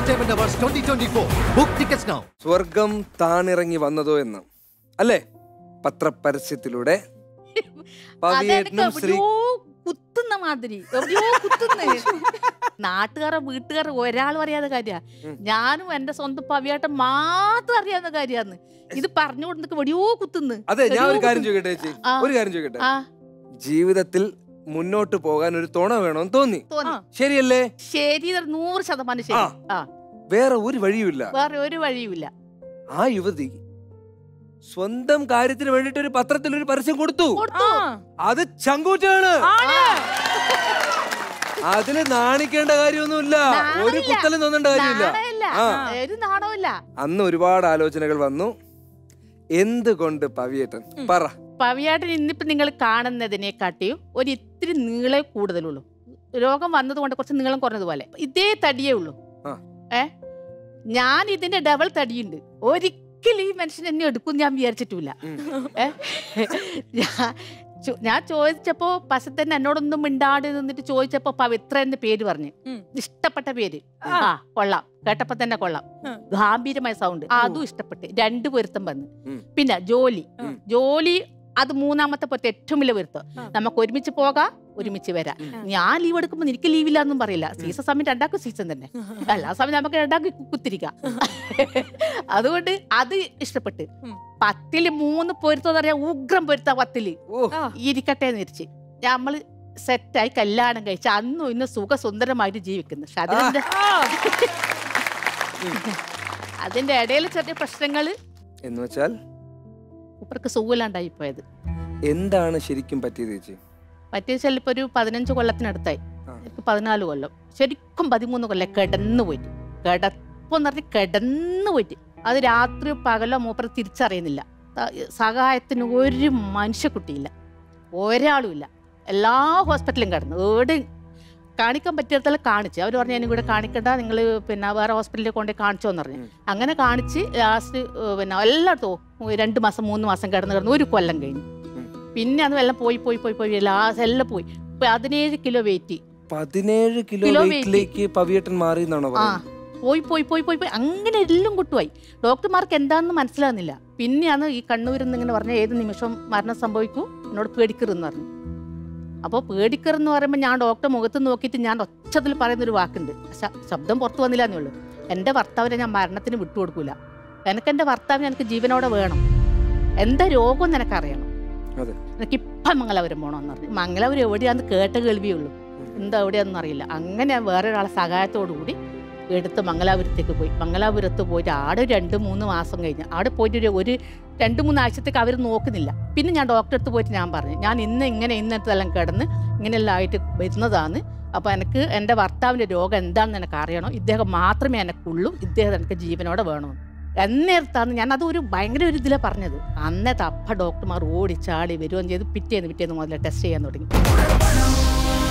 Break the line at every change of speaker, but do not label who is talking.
Entertainment Awards 2024. Book tickets now.
സ്വർഗം താണിറങ്ങി വന്നതോ എന്ന് അല്ലേ പത്രപരസ്യത്തിലൂടെ പവിയേട്ടനും
അതെനിക്ക്
ശ്രീ
എവിടെയോ കുത്തുന്ന മാതിരി എവിടെയോ കുത്തുന്ന നാട്ടുകാരെ വീട്ടുകാരെ ഒരാളും അറിയാത്ത കാര്യ
ഉം.
ഞാനും എന്റെ സ്വന്തം പവിയാട്ടം മാത്രം അറിയാവുന്ന കാര്യാന്ന് ഇത് പറഞ്ഞു കൊടുത്തൊക്കെ എവിടെയോ കുത്തുന്നു
അതെ ഞാൻ ഒരു
എവിടെയോ
കാര്യം
കുത്തുന്നു.
ചോദിക്കട്ടെ ചേച്ചി
ആ.
ഒരു കാര്യം ചോദിക്കട്ടെ
ആ
ജീവിതത്തിൽ മുന്നോട്ട് പോകാൻ ഒരു തുണ വേണമെന്ന് തോന്നി
തോന്നി
ശരിയല്ലേ
ശരി ഇത് നൂറ് ശതമാനം ശരി
ആ.
ആ
വേറെ ഒരു വഴിയുമില്ല
വേറെ ഒരു വഴിയുമില്ല
ആ യുവതി സ്വന്തം കാര്യത്തിന് വേണ്ടിട്ട് ഒരു പത്രത്തിൽ ഒരു പരസ്യം കൊടുത്തു
കൊടുത്തു
അത് ചങ്കൂറ്റാണ് അതിന് നാണിക്കേണ്ട കാര്യമൊന്നുമില്ല ഒരു
നാണമില്ല.
കുത്തലും തോന്നേണ്ട കാര്യമില്ല
നാണമില്ല
ആ.
ഒരു നാണമില്ല
അന്ന് ഒരുപാട് ആലോചനകൾ വന്നു എന്തുകൊണ്ട് പവിയേട്ടൻ പറ
പവിയാട്ടൻ ഇന്നിപ്പോ നിങ്ങൾ കാണുന്നതിനെക്കാട്ടിയും ഒരു ഇത്തിരി നീളെ കൂടുതലുള്ളൂ രോഗം വന്നതുകൊണ്ട് കുറച്ച് നീളം കുറഞ്ഞതുപോലെ ഇതേ തടിയേ ഉള്ളൂ
ആ.
ഏ ഞാൻ ഇതിന്റെ ഡബിൾ തടിയുണ്ട് ഒരിക്കലും ഈ മനുഷ്യൻ എന്നെ എടുക്കും ഞാൻ വിചാരിച്ചിട്ടില്ല
ഉം.
ഏ ഞാൻ ചോ- ഞാൻ ചോദിച്ചപ്പോ പശ തന്നെ എന്നോടൊന്നും മിണ്ടാണ്ട് നിന്നിട്ട് ചോദിച്ചപ്പോ പവിത്ര എന്ന പേര് പറഞ്ഞു
ഉം.
ഇഷ്ടപ്പെട്ട പേര് ആ കൊള്ളാം കേട്ടപ്പോ തന്നെ കൊള്ളാം
ഉം.
ഗാംഭീര്യമായ സൗണ്ട് അതും ഇഷ്ടപ്പെട്ട് രണ്ടു പൊരുത്തം വന്ന്
ഉം.
പിന്നെ ജോലി
ഉം.
ജോലി അത് മൂന്നാമത്തെ പൊരുത്തം ഏറ്റവും വലിയ പൊരുത്തം
ആ.
നമുക്ക് ഒരുമിച്ച് പോകാം ഒരുമിച്ച് വരാം
ഉം.
ഞാൻ ലീവ് എടുക്കുമ്പോൾ എനിക്ക് ലീവില്ല എന്നും പറയില്ല സീസൺ സമയം രണ്ടാക്കും സീസൺ തന്നെ എല്ലാ സമയം നമുക്ക് രണ്ടാക്കി കുത്തിരിക്കാം അതുകൊണ്ട് അത് ഇഷ്ടപ്പെട്ട്
ഉം.
പത്തില് മൂന്ന് പൊരുത്തം എന്ന് പറയാ ഉഗ്രം പൊരുത്ത പത്തില്
ഓ
ഇരിക്കട്ടെ എന്ന് വിരിച്ച് നമ്മള് സെറ്റായി കല്യാണം കഴിച്ച് അന്നും ഇന്നും സുഖസുന്ദരമായിട്ട് ജീവിക്കുന്നു പക്ഷെ അതിന്റെ അതിന്റെ ഇടയിൽ ചെറിയ പ്രശ്നങ്ങള്
എന്ന് വെച്ചാൽ
ഇവർക്ക് സുഖമില്ലാണ്ടായി പോയത്
എന്താണ് ശരിക്കും പറ്റിയത് ചേച്ചി
പറ്റിയ ചിലപ്പോ ഒരു പതിനഞ്ച് കൊല്ലത്തിനടുത്തായി
ആ.
എനിക്ക് പതിനാല് കൊല്ലം ശരിക്കും പതിമൂന്ന് കൊല്ലം കിടന്നു പോയിട്ട് കിടപ്പെന്ന് പറഞ്ഞ് കിടന്നു പോയിട്ട് അത് രാത്രിയോ പകലോ മൂപ്പർ തിരിച്ചറിയുന്നില്ല ത- സഹായത്തിന് ഒരു മനുഷ്യക്കുട്ടിയില്ല ഒരാളുമില്ല എല്ലാ ഹോസ്പിറ്റലും കിടന്നു എവിടെയും കാണിക്കാൻ പറ്റിയിടത്തെല്ലാം കാണിച്ച് അവർ പറഞ്ഞു എന്നെ കൂടെ കാണിക്കണ്ട നിങ്ങൾ പിന്നെ വേറെ ഹോസ്പിറ്റലിൽ കൊണ്ടുപോയി കാണിച്ചോന്ന് പറഞ്ഞു
ഉം.
അങ്ങനെ കാണിച്ച് ലാസ്റ്റ് പിന്നെ എല്ലായിടത്തും രണ്ട് മാസം മൂന്ന് മാസം കിടന്ന് കിടന്ന് ഒരു കൊല്ലം കഴിഞ്ഞു
ഉം.
പിന്നെ അത് എല്ലാം പോയി പോയി പോയി പോയി ലാസ്റ്റ് എല്ലാം പോയി പതിനേഴ് കിലോ വെയിറ്റ്
പതിനേഴ് കിലോ
കിലോ
വെയിറ്റിലേക്ക് പവിയേട്ടൻ മാറി എന്നാണോ
ആ
പറയുന്നത്
പോയി പോയി പോയി പോയി പോയി അങ്ങനെ എല്ലാം കൊട്ടുപോയി ഡോക്ടർമാർക്ക് എന്താണെന്ന് മനസ്സിലാകുന്നില്ല പിന്നെയാണ് ഈ കണ്ണൂരിൽ നിന്ന് ഇങ്ങനെ പറഞ്ഞ ഏത് നിമിഷം മരണം സംഭവിക്കൂ എന്നോട് പേടിക്കരുതെന്ന് പറഞ്ഞു അപ്പോൾ പേടിക്കറെന്ന് പറയുമ്പോൾ ഞാൻ ഡോക്ടർ മുഖത്ത് നോക്കിയിട്ട് ഞാൻ ഒച്ചത്തിൽ പറയുന്നൊരു വാക്കുണ്ട് ശ- ശബ്ദം പുറത്തു വന്നില്ല എന്നേ ഉള്ളൂ എൻ്റെ ഭർത്താവിനെ ഞാൻ മരണത്തിന് വിട്ടുകൊടുക്കൂല എനിക്ക് എൻ്റെ ഭർത്താവിനെ എനിക്ക് ജീവനോടെ വേണം എന്താ രോഗം എന്ന് എനിക്കറിയണം
അതെ.
എനിക്ക് ഇപ്പം മംഗലാപുരം പോകണമെന്ന് പറഞ്ഞു മംഗലാപുരം എവിടെയാന്ന് കേട്ട കേൾവിയുള്ളൂ എന്താ എവിടെയാണെന്ന് അറിയില്ല അങ്ങനെ ഞാൻ വേറെ ഒരാളെ സഹായത്തോടു കൂടി എടുത്ത് മംഗലാപുരത്തേക്ക് പോയി മംഗലാപുരത്ത് പോയിട്ട് ആടെ ഒരു രണ്ട് മൂന്ന് മാസം കഴിഞ്ഞ് അവിടെ പോയിട്ട് ഒരു ഒരു രണ്ട് മൂന്ന് ആഴ്ചത്തേക്ക് അവർ നോക്കുന്നില്ല പിന്നെ ഞാൻ ഡോക്ടറെ അടുത്ത് പോയിട്ട് ഞാൻ പറഞ്ഞു ഞാൻ ഇന്ന് ഇങ്ങനെ ഇന്നത്തെല്ലാം കിടന്ന് ഇങ്ങനെയെല്ലാം ആയിട്ട് വരുന്നതാണ് അപ്പോൾ എനിക്ക് എൻ്റെ ഭർത്താവിൻ്റെ രോഗം എന്താണെന്ന് എനിക്ക് അറിയണം ഇദ്ദേഹം മാത്രമേ എനിക്കുള്ളൂ ഇദ്ദേഹം എനിക്ക് ജീവനോടെ വേണമെന്ന് എന്നേരത്താണ് ഞാൻ അത് ഒരു ഭയങ്കര ഒരു ഇതിലാണ് പറഞ്ഞത് അന്നത്തെ അപ്പ ഡോക്ടർമാർ ഓടി ചാടി വരുകയും ചെയ്ത് പിറ്റേന്ന് പിറ്റേന്ന് മുതൽ ടെസ്റ്റ് ചെയ്യാൻ തുടങ്ങി